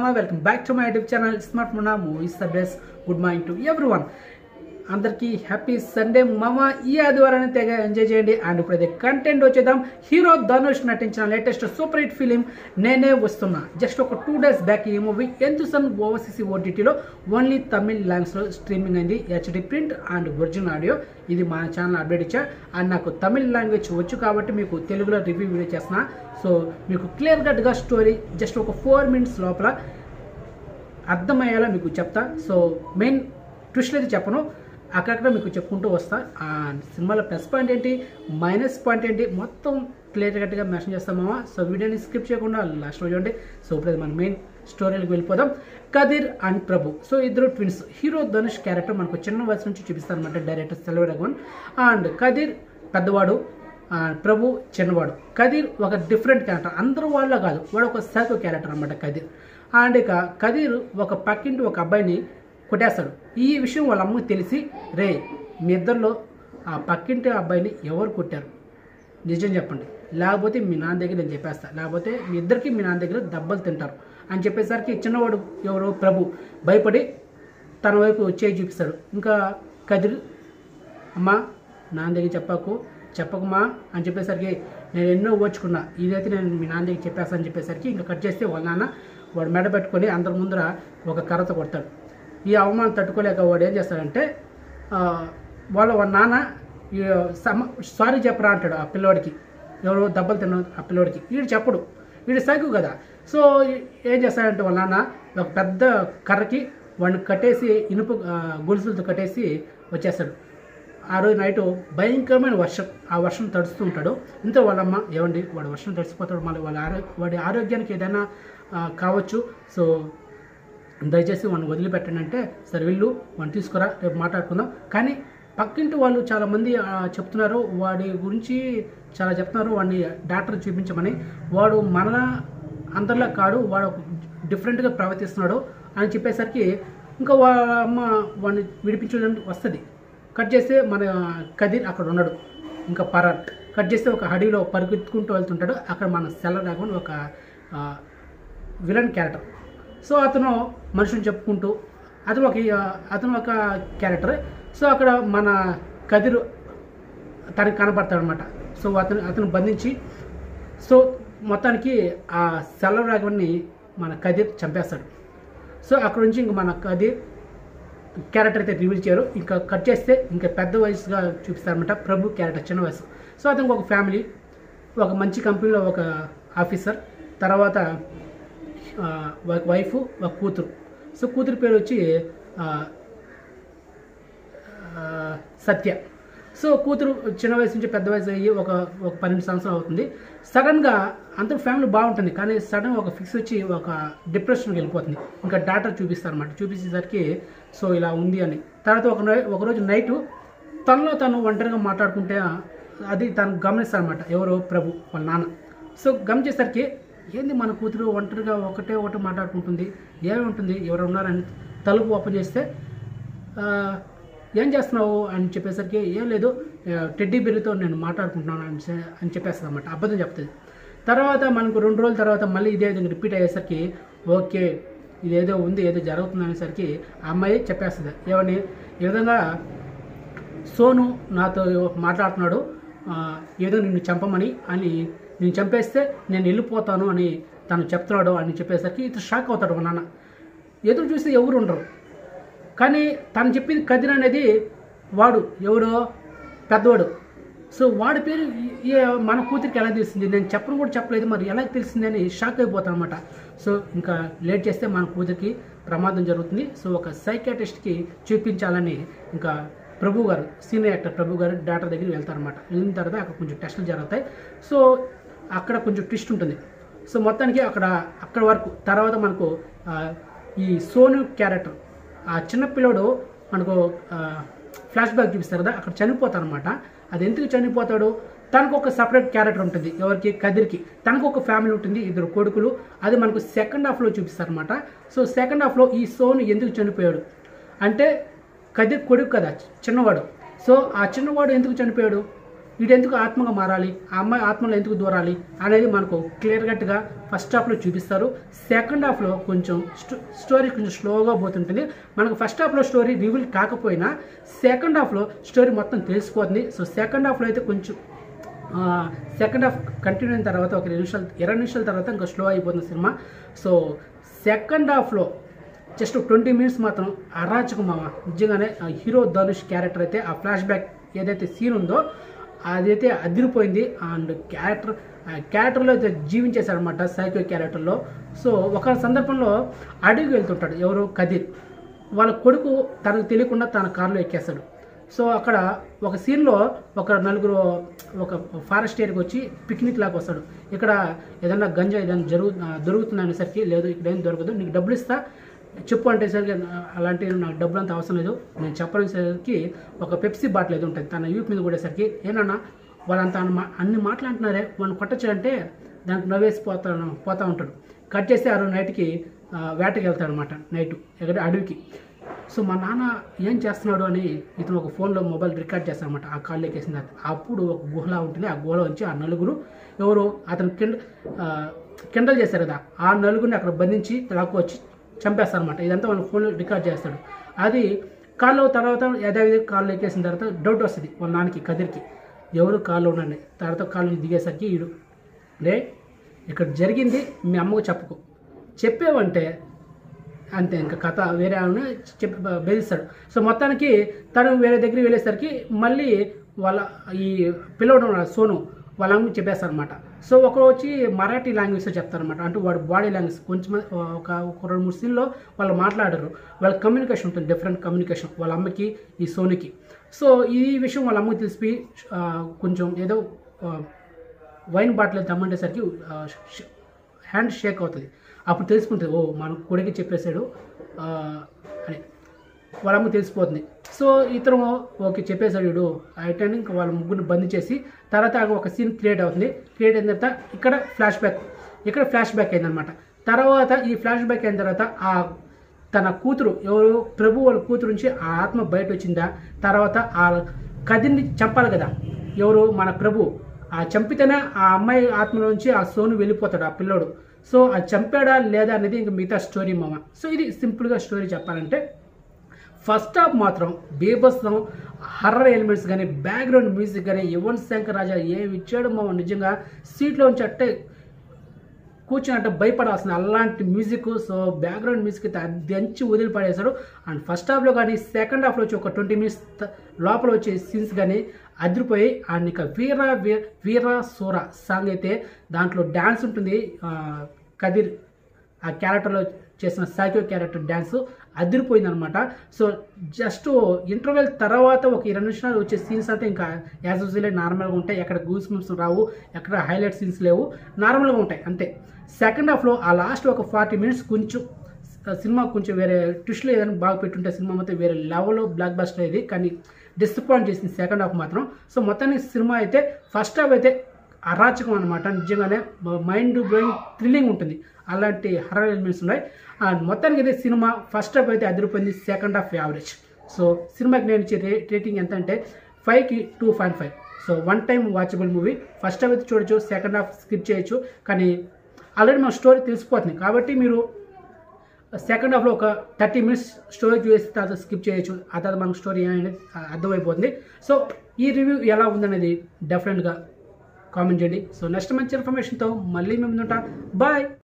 welcome back to my YouTube channel smart Muna movies the best good morning to everyone అందరికీ happy Sunday మామ ఈ ఆదివారాన్ని తెగ enjoy చేయండి and ఇప్పుడు content వచ్చేద్దాం హీరో ధనుష్ నటించిన లేటెస్ట్ సూపర్ హిట్ ఫిలిం నేనే వస్తున్నా జస్ట్ ఒక టూ డేస్ బ్యాక్ ఈ మూవీ ఎంతుసన్ ఓవర్సీసీ ఓటీటీలో ఓన్లీ తమిళ్ లాంగ్వేజ్లో స్ట్రీమింగ్ అయింది HD print and original audio ఇది మా ఛానల్ అప్డేట్ ఇచ్చా అండ్ నాకు తమిళ్ లాంగ్వేజ్ వచ్చు కాబట్టి మీకు తెలుగులో రివ్యూ వీడియో చేస్తున్నా సో మీకు క్లియర్ కట్గా స్టోరీ జస్ట్ ఒక ఫోర్ మినిట్స్ లోపల అర్థమయ్యేలా మీకు చెప్తా సో మెయిన్ ట్విస్ట్ అయితే చెప్పను అక్కడక్కడ మీకు చెప్పుకుంటూ వస్తా ఆ సినిమాలో ప్లస్ పాయింట్ ఏంటి మైనస్ పాయింట్ ఏంటి మొత్తం క్లియర్ కట్గా మెన్షన్ చేస్తామా సో వీడియోని స్కిప్ చేయకుండా లాస్ట్ రోజు చూడండి సో ఇప్పుడు మన మెయిన్ స్టోరీకి వెళ్ళిపోదాం కదిర్ అండ్ ప్రభు సో ఇద్దరు ట్విన్స్ హీరో ధనుష్ క్యారెక్టర్ మనకు చిన్న వయసు నుంచి చూపిస్తారనమాట డైరెక్టర్ సెల్వ రఘవన్ అండ్ కదిర్ పెద్దవాడు ఆ, ప్రభు చిన్నవాడు కదీర్ ఒక డిఫరెంట్ క్యారెక్టర్ అందరూ వాళ్ళ కాదు వాడు ఒక సైకో క్యారెక్టర్ అనమాట కదీర్ అండ్ ఇక కదీర్ ఒక పక్కింటి ఒక అబ్బాయిని కొట్టేస్తాడు ఈ విషయం వాళ్ళ అమ్మకి తెలిసి రే మీ ఇద్దరిలో ఆ పక్కింటి అబ్బాయిని ఎవరు కొట్టారు నిజం చెప్పండి లేకపోతే మీ నాన్న దగ్గర నేను చెప్పేస్తా లేకపోతే మీ ఇద్దరికి మీ నాన్న దగ్గర దెబ్బలు తింటారు అని చెప్పేసరికి చిన్నవాడు ఎవరు ప్రభు భయపడి తన వైపు చేయి చూపిస్తాడు ఇంకా కదిరి అమ్మా నాన్న దగ్గర చెప్పకు చెప్పకమా అని చెప్పేసరికి నేను ఎన్నో ఓచుకున్నా ఇదైతే నేను మీ నాన్న దగ్గర చెప్పేస్తా అని చెప్పేసరికి ఇంకా కట్ చేస్తే వాళ్ళ నాన్న వాడు మెడ పెట్టుకొని అందరి ముందర ఒక కర్రతో కొడతాడు ఈ అవమానం తట్టుకోలేక వాడు ఏం చేస్తాడంటే ఆ, వాళ్ళ వాళ్ళ నాన్న ఈ సమ సారీ చెప్పరా అంటాడు ఆ పిల్లోడికి ఎవరు దెబ్బలు తిన్న ఆ పిల్లోడికి వీడు చెప్పడు వీడు సైకు కదా సో ఏం చేస్తాడంటే వాళ్ళ నాన్న ఒక పెద్ద కర్రకి వాడిని కట్టేసి ఇనుపు ఆ, గొలుసులతో కట్టేసి వచ్చేస్తాడు ఆ రోజు నైట్ భయంకరమైన వర్షం ఆ వర్షం తడుస్తూ ఉంటాడు ఇంత వాళ్ళమ్మ ఏమండి వాడు వర్షం తడిసిపోతాడు మళ్ళీ వాళ్ళ ఆరో వాడి ఆరోగ్యానికి ఏదైనా ఆ, కావచ్చు సో దయచేసి వాడిని వదిలిపెట్టండి అంటే సరే వెళ్ళు వాడిని తీసుకురా రేపు మాట్లాడుకుందాం కానీ పక్కింటి వాళ్ళు చాలామంది ఆ, చెప్తున్నారు వాడి గురించి చాలా చెప్తున్నారు వాడిని డాక్టర్ చూపించమని వాడు మనలా అందరిలా కాడు వాడు ఒక డిఫరెంట్గా ప్రవర్తిస్తున్నాడు అని చెప్పేసరికి ఇంకా వాళ్ళ అమ్మ వాడిని విడిపించడానికి వస్తుంది కట్ చేస్తే మన కదీర్ అక్కడ ఉన్నాడు ఇంకా పరాట్ కట్ చేస్తే ఒక అడవిలో పరిగెత్తుకుంటూ వెళ్తుంటాడు అక్కడ మన సెల్ల రాకుండా ఒక ఆ, విలన్ క్యారెక్టర్ సో అతను మనుషుని చెప్పుకుంటూ అతను ఒక అతను ఒక క్యారెక్టర్ సో అక్కడ మన కదిరు తనకి కనపడతాడు అనమాట సో అతను అతను బంధించి సో మొత్తానికి ఆ సెల్ల రాఘవన్ని మన కదిర్ చంపేస్తాడు సో అక్కడ నుంచి ఇంక మన కదిర్ క్యారెక్టర్ అయితే రివీల్ చేయరు ఇంకా కట్ చేస్తే ఇంకా పెద్ద వయసుగా చూపిస్తారనమాట ప్రభు క్యారెక్టర్ చిన్న వయసు సో అతనికి ఒక ఫ్యామిలీ ఒక మంచి కంపెనీలో ఒక ఆఫీసర్ తర్వాత ఆ, ఒక వైఫ్ ఒక కూతురు సో కూతురు పేరు వచ్చి ఆ, ఆ, సత్య సో కూతురు చిన్న వయసు నుంచి పెద్ద వయసు అయ్యి ఒక ఒక పన్నెండు సంవత్సరాలు అవుతుంది సడన్గా అంత ఫ్యామిలీ బాగుంటుంది కానీ సడన్ ఒక ఫిక్స్ వచ్చి ఒక డిప్రెషన్కి వెళ్ళిపోతుంది ఇంకా డాక్టర్ చూపిస్తారు అనమాట చూపించేసరికి సో ఇలా ఉంది అని తర్వాత ఒక నై- ఒకరోజు నైటు తనలో తను ఒంటరిగా మాట్లాడుకుంటే అది తను గమనిస్తారనమాట ఎవరు ప్రభు వాళ్ళ నాన్న సో గమనించేసరికి ఏంది మన కూతురు ఒంటరిగా ఒకటే ఒకటి మాట్లాడుకుంటుంది ఏమి ఉంటుంది ఎవరు ఉన్నారని తలుపు ఓపెన్ చేస్తే ఆ, ఏం చేస్తున్నావు అని చెప్పేసరికి ఏం లేదు ఆ, టెడ్డీ బెర్రీతో నేను మాట్లాడుకుంటున్నాను అని చె- అని చెప్పేస్తుంది అనమాట అబద్ధం చెప్తుంది తర్వాత మనకు రెండు రోజుల తర్వాత మళ్ళీ ఇదే విధంగా రిపీట్ అయ్యేసరికి ఓకే ఇదేదో ఉంది ఏదో జరుగుతుంది అనేసరికి ఆ అమ్మాయి చెప్పేస్తుంది ఏమని ఈ విధంగా సోను నాతో మాట్లాడుతున్నాడు ఆ, ఏదో నిన్ను చంపమని అని నేను చంపేస్తే నేను వెళ్ళిపోతాను అని తను చెప్తున్నాడు అని చెప్పేసరికి ఇతను షాక్ అవుతాడు మా నాన్న ఎదురు చూస్తే ఎవరు ఉండరు కానీ తను చెప్పింది కదిర్ అనేది వాడు ఎవరో పెద్దవాడు సో వాడి పేరు ఈ- ఈ మన కూతురికి ఎలా తెలిసింది నేను చెప్పను కూడా చెప్పలేదు మరి ఎలా తెలిసింది అని షాక్ అయిపోతాను అనమాట సో ఇంకా లేట్ చేస్తే మన కూతురికి ప్రమాదం జరుగుతుంది సో ఒక సైకాటిస్ట్కి చూపించాలని ఇంకా ప్రభు గారు సీనియర్ యాక్టర్ ప్రభు గారు డాక్టర్ దగ్గరికి వెళ్తారనమాట వెళ్ళిన తర్వాత అక్కడ కొంచెం టెస్టులు జరుగుతాయి సో అక్కడ కొంచెం ట్విస్ట్ ఉంటుంది సో మొత్తానికి అక్కడ అక్కడ వరకు తర్వాత మనకు ఆ, ఈ సోను క్యారెక్టర్ ఆ చిన్న పిల్లోడు మనకు ఫ్లాష్ బ్యాక్ చూపిస్తారు కదా అక్కడ చనిపోతాడు అనమాట అది ఎందుకు చనిపోతాడు తనకు ఒక సపరేట్ క్యారెక్టర్ ఉంటుంది ఎవరికి కదిరికి తనకు ఒక ఫ్యామిలీ ఉంటుంది ఇద్దరు కొడుకులు అది మనకు సెకండ్ హాఫ్లో చూపిస్తారు అనమాట సో సెకండ్ హాఫ్లో ఈ సోను ఎందుకు చనిపోయాడు అంటే కదిర్ కొడుకు కదా చిన్నవాడు సో ఆ చిన్నవాడు ఎందుకు చనిపోయాడు వీడు ఎందుకు ఆత్మగా మారాలి ఆ అమ్మాయి ఆత్మలో ఎందుకు దూరాలి అనేది మనకు క్లియర్ కట్గా ఫస్ట్ హాఫ్లో చూపిస్తారు సెకండ్ హాఫ్లో కొంచెం స్టో- స్టోరీ కొంచెం స్లోగా పోతుంటుంది మనకు ఫస్ట్ హాఫ్లో స్టోరీ రివీల్ కాకపోయినా సెకండ్ హాఫ్లో స్టోరీ మొత్తం తెలిసిపోతుంది సో సెకండ్ హాఫ్లో అయితే కొంచెం సెకండ్ హాఫ్ కంటిన్యూ అయిన తర్వాత ఒక ఇరవై నిమిషాలు ఇరవై నిమిషాల తర్వాత ఇంకా స్లో అయిపోతుంది సినిమా సో సెకండ్ హాఫ్లో జస్ట్ ట్వంటీ మినిట్స్ మాత్రం అరాచకం మామ నిజంగానే ఆ హీరో ధనుష్ క్యారెక్టర్ అయితే ఆ ఫ్లాష్ బ్యాక్ ఏదైతే సీన్ ఉందో అదైతే అదిరిపోయింది అండ్ క్యారెక్టర్ ఆ క్యారెక్టర్లో అయితే జీవించేశారనమాట సైకో క్యారెక్టర్లో సో ఒక సందర్భంలో అడవికి వెళ్తుంటాడు ఎవరు కదీర్ వాళ్ళ కొడుకు తనకు తెలియకుండా తన కారులో ఎక్కేస్తాడు సో అక్కడ ఒక సీన్లో ఒక నలుగురు ఒక ఫారెస్ట్ ఏరియాకి వచ్చి పిక్నిక్ లాగా వస్తాడు ఇక్కడ ఏదన్నా గంజా ఏదైనా జరుగు దొరుకుతుంది అనేసరికి లేదు ఇక్కడ ఏం దొరకదు నీకు డబ్బులు ఇస్తా చెప్పు అంటే సరికి అలాంటి నాకు డబ్బులు అంత అవసరం లేదు నేను చెప్పనేసరికి ఒక పెప్సీ బాటిల్ ఏదో ఉంటుంది తన యూప్ మీద కొట్టేసరికి ఏనన్నా వాళ్ళంతా అన్ని మా- అన్ని మాట్లాడుతున్నారే వాళ్ళని కొట్టచ్చు అంటే దానికి నవ్వేసి పోతాను పోతా ఉంటాడు కట్ చేస్తే ఆ రోజు నైట్కి ఆ, వేటకి వెళ్తాడు అనమాట నైట్ ఎక్కడ అడవికి సో మా నాన్న ఏం చేస్తున్నాడు అని ఇతను ఒక ఫోన్లో మొబైల్ రికార్డ్ చేస్తాడనమాట ఆ కాళ్ళు ఎక్కేసిన తర్వాత అప్పుడు ఒక గుహలా ఉంటుంది ఆ గుహలో నుంచి ఆ నలుగురు ఎవరు అతను కిండ ఆ, కిండల్ చేశారు కదా ఆ నలుగురిని అక్కడ బంధించి లాక్కు వచ్చి చంపేస్తారనమాట ఇదంతా వాళ్ళ ఫోన్లో రికార్డ్ చేస్తాడు అది కాళ్ళు తర్వాత యథావిధి కాళ్ళు ఎక్కేసిన తర్వాత డౌట్ వస్తుంది వాళ్ళ నాన్నకి కదిరికి ఎవరు కాళ్ళు ఉండండి తర్వాత కాళ్ళు దిగేసరికి ఈడు రే ఇక్కడ జరిగింది మీ అమ్మకు చెప్పుకో చెప్పేవంటే అంతే ఇంకా కథ వేరే ఆమె చెప్పి బ- బెదిరిస్తాడు సో మొత్తానికి తను వేరే దగ్గరికి వెళ్ళేసరికి మళ్ళీ వాళ్ళ ఈ పిల్లడు ఉన్నాడు, సోను వాళ్ళ అమ్మకి చెప్పేస్తారు అనమాట సో ఒకరు వచ్చి మరాఠీ లాంగ్వేజ్లో చెప్తారనమాట అంటే వాడు బాడీ లాంగ్వేజ్ కొంచెం ఒక ఒక రెండు మూడు సీన్లో వాళ్ళు మాట్లాడరు వాళ్ళ కమ్యూనికేషన్ ఉంటుంది డిఫరెంట్ కమ్యూనికేషన్ వాళ్ళ అమ్మకి ఈ సోనికి సో ఈ విషయం వాళ్ళ అమ్మకి తెలిసి ఆ, కొంచెం ఏదో ఆ, వైన్ బాటిల్ తెమ్మంటేసరికి ఆ, ష- హ్యాండ్ షేక్ అవుతుంది అప్పుడు తెలుసుకుంటుంది ఓ మన కొడుకు చెప్పేశాడు ఆ, అని వాళ్ళ అమ్మ తెలిసిపోతుంది సో ఇతను ఓకే చెప్పేశాడు వీడు అయితే ఇంకా వాళ్ళ ముగ్గురిని బంధించేసి తర్వాత ఒక సీన్ క్రియేట్ అవుతుంది క్రియేట్ అయిన తర్వాత ఇక్కడ ఫ్లాష్ బ్యాక్ ఇక్కడ ఫ్లాష్ బ్యాక్ అయిందనమాట తర్వాత ఈ ఫ్లాష్ బ్యాక్ అయిన తర్వాత ఆ తన కూతురు ఎవరు ప్రభు వాళ్ళ కూతురు నుంచి ఆ ఆత్మ బయట వచ్చిందా తర్వాత ఆ కదిని చంపాలి కదా ఎవరు మన ప్రభు ఆ చంపితేనే ఆ అమ్మాయి ఆత్మ నుంచి ఆ సోను వెళ్ళిపోతాడు ఆ పిల్లోడు సో అది చంపాడా లేదా అనేది ఇంకా మిగతా స్టోరీ మామ సో ఇది సింపుల్గా స్టోరీ చెప్పాలంటే ఫస్ట్ హాఫ్ మాత్రం బీభత్సం హర్రర్ ఎలిమెంట్స్ కానీ బ్యాక్గ్రౌండ్ మ్యూజిక్ కానీ యువన్ శంకర్ రాజా ఏమి ఇచ్చాడు మామ నిజంగా సీట్లో ఉంచి అట్టే కూర్చున్నట్టు భయపడాల్సిన అలాంటి మ్యూజిక్ సో బ్యాక్గ్రౌండ్ మ్యూజిక్ అయితే దంచి వదిలిపడేశాడు అండ్ ఫస్ట్ హాఫ్లో కానీ సెకండ్ హాఫ్లో వచ్చి ఒక ట్వంటీ మినిట్స్ లోపల వచ్చే సీన్స్ కానీ అదిరిపోయి అండ్ ఇక వీర వీ- వీర సూర సాంగ్ అయితే దాంట్లో డ్యాన్స్ ఉంటుంది ఆ, కదిర్ ఆ క్యారెక్టర్లో చేసిన సైకో క్యారెక్టర్ డ్యాన్స్ అదిరిపోయింది అనమాట సో జస్ట్ ఇంటర్వెల్ తర్వాత ఒక ఇరవై నిమిషాలు వచ్చే సీన్స్ అయితే ఇంకా యాజ్ యూజువల్ నార్మల్గా ఉంటాయి ఎక్కడ గూస్ మిమ్స్ రావు ఎక్కడ హైలైట్ సీన్స్ లేవు నార్మల్గా ఉంటాయి అంతే సెకండ్ హాఫ్లో ఆ లాస్ట్ ఒక ఫార్టీ మినిట్స్ కొంచెం సినిమా కొంచెం వేరే ట్విస్ట్లో ఏదైనా బాగా పెట్టుంటే సినిమా మొత్తం వేరే లెవెల్లో బ్లాక్ బస్టర్ అయ్యేది కానీ డిసప్పాయింట్ చేసింది సెకండ్ హాఫ్ మాత్రం సో మొత్తానికి సినిమా అయితే ఫస్ట్ హాఫ్ అయితే అరాచకం అనమాట నిజంగానే మైండ్ బ్లోయింగ్ థ్రిల్లింగ్ ఉంటుంది అలాంటి హర్రర్ ఎలిమెంట్స్ ఉన్నాయి అండ్ మొత్తానికి అయితే సినిమా ఫస్ట్ హాఫ్ అయితే అదిరిపోయింది సెకండ్ హాఫ్ యావరేజ్ సో సినిమాకి నేను ఇచ్చే రే రేటింగ్ ఎంత అంటే ఫైవ్కి two point five so one time watchable movie first half అయితే చూడొచ్చు సెకండ్ హాఫ్ స్కిప్ చేయొచ్చు కానీ ఆల్రెడీ మా స్టోరీ తెలిసిపోతుంది కాబట్టి మీరు సెకండ్ హాఫ్లో ఒక థర్టీ మినిట్స్ స్టోరీ చూసి తర్వాత స్కిప్ చేయొచ్చు ఆ తర్వాత మనకు స్టోరీ ఏమైనా అర్థమైపోతుంది సో ఈ రివ్యూ ఎలా ఉందనేది డెఫినెట్గా కామెంట్ చేయండి సో నెక్స్ట్ మంచి ఇన్ఫర్మేషన్తో మళ్ళీ మేము ఉంటాం బాయ్